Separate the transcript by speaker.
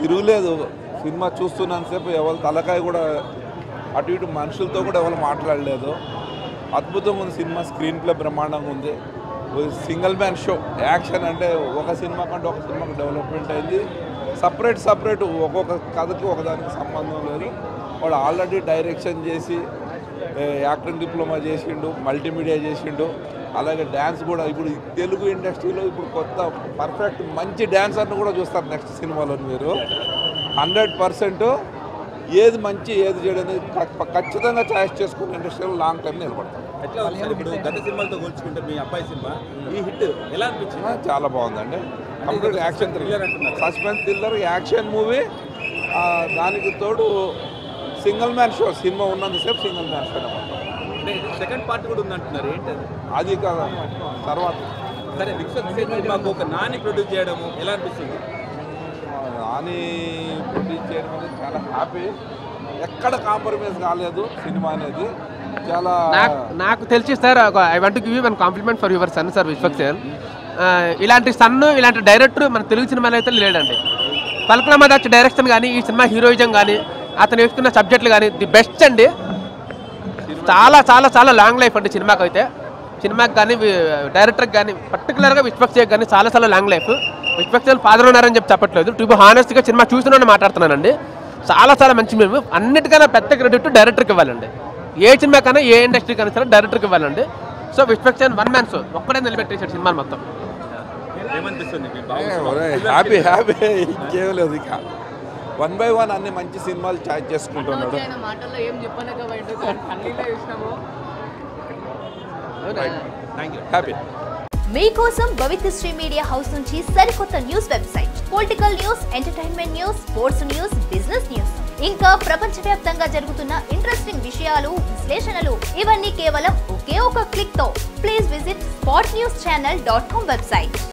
Speaker 1: తిరుగులేదు సినిమా చూస్తున్నంతసేపు ఎవరు తలకాయ కూడా అటు ఇటు మనుషులతో కూడా ఎవరు మాట్లాడలేదు అద్భుతంగా ఉంది సినిమా స్క్రీన్ ప్లే బ్రహ్మాండంగా ఉంది సింగిల్ మ్యాన్ షో యాక్షన్ అంటే ఒక సినిమా కంటే ఒక సినిమాకి డెవలప్మెంట్ అయింది సపరేట్ సపరేట్ ఒక్కొక్క కథకి ఒకదానికి సంబంధం లేదు వాడు ఆల్రెడీ డైరెక్షన్ చేసి ఏ, యాక్టింగ్ డిప్లొమా చేసిండు మల్టీమీడియా చేసిండు అలాగే డ్యాన్స్ కూడా ఇప్పుడు ఈ తెలుగు ఇండస్ట్రీలో ఇప్పుడు కొత్త పర్ఫెక్ట్ మంచి డ్యాన్సర్ని కూడా చూస్తారు నెక్స్ట్ సినిమాలో మీరు హండ్రెడ్ పర్సెంట్ ఏది మంచి ఏది చెడు అనేది ఖ- ఖచ్చితంగా చాయిస్ చేసుకుని ఇండస్ట్రీలో లాంగ్ టైం నిలబడతారు
Speaker 2: ఎట్లా ఉంది సార్ ఇప్పుడు గత సినిమాలతో పోల్చుకుంటే మీ అబ్బాయి సినిమా ఈ హిట్ ఎలా అనిపించింది
Speaker 1: ఆ, చాలా బాగుందండి కంప్లీట్ యాక్షన్
Speaker 2: thriller
Speaker 1: థ్రిల్లర్
Speaker 2: అంటున్నారు.
Speaker 1: సస్పెన్స్ థ్రిల్లర్ యాక్షన్ మూవీ దానికి తోడు సింగిల్ మ్యాన్ షో సినిమా ఉన్నంతసేపు సింగిల్ మ్యాన్ షో
Speaker 2: అంటే సెకండ్ పార్ట్ కూడా ఉందంటున్నారు ఏంటది
Speaker 1: అది కాదు తర్వాత
Speaker 2: సరే విశ్వక్ సేన్ సినిమాకు ఒక నాని ప్రొడ్యూస్ చేయడము ఎలా అనిపిస్తుంది
Speaker 1: నాని ప్రొడ్యూస్ చేయడం అనేది చాలా హ్యాపీ ఎక్కడ కాంప్రమైజ్ కాలేదు సినిమా అనేది చాలా
Speaker 3: నాకు నాకు తెలిసి sir I want give you one compliment for your son sir Vishwaksen ఇలాంటి సన్ ఇలాంటి డైరెక్టర్ మన తెలుగు సినిమాలో అయితే లేడండి పలుకుల మీద వచ్చే డైరెక్షన్ కానీ ఈ సినిమా హీరోయిజం కానీ అతను వేసుకున్న సబ్జెక్టులు కానీ ది బెస్ట్ అండి చాలా చాలా చాలా లాంగ్ లైఫ్ అండి సినిమాకి అయితే సినిమాకి కానీ డైరెక్టర్కి కానీ పర్టికులర్గా విశ్వక్సేన్ కానీ చాలా చాలా లాంగ్ లైఫ్ విశ్వక్సేన్ ఫాదర్ ఉన్నారని చెప్పి చెప్పట్లేదు టు బి హానెస్ట్గా సినిమా చూస్తున్నాను మాట్లాడుతున్నానండి చాలా చాలా మంచి మేము అన్నిటికన్నా పెద్ద క్రెడిట్ డైరెక్టర్కి ఇవ్వాలండి ఏ సినిమా కన్నా ఏ ఇండస్ట్రీ కన్నా సరే డైరెక్టర్కి ఇవ్వాలండి so Vishwaksen one man show ఒక్కడే నిలబెట్టేశాడు సినిమా మొత్తం
Speaker 2: ఏమనిపిస్తుంది మీ బాబు
Speaker 1: హ్యాపీ హ్యాపీ ఇంకేం లేదు ఇక వన్ బై వన్ అన్ని మంచి సినిమాలు చాయిస్ చేసుకుంటున్నాడు
Speaker 4: ఆయన మాటల్లో ఏం చెప్పలేకపోయిండు కన్నీళ్ళే చూసినాము
Speaker 2: థ్యాంక్ యూ
Speaker 1: హ్యాపీ
Speaker 5: మీకోసం భవిత్యశ్రీ మీడియా హౌస్ నుంచి సరికొత్త news website political news entertainment news sports news business news ఇంకా ప్రపంచవ్యాప్తంగా జరుగుతున్న ఇంట్రెస్టింగ్ విషయాలు విశ్లేషణలు ఇవన్నీ కేవలం ఒకే ఒక క్లిక్ తో please visit spot news channel dot com website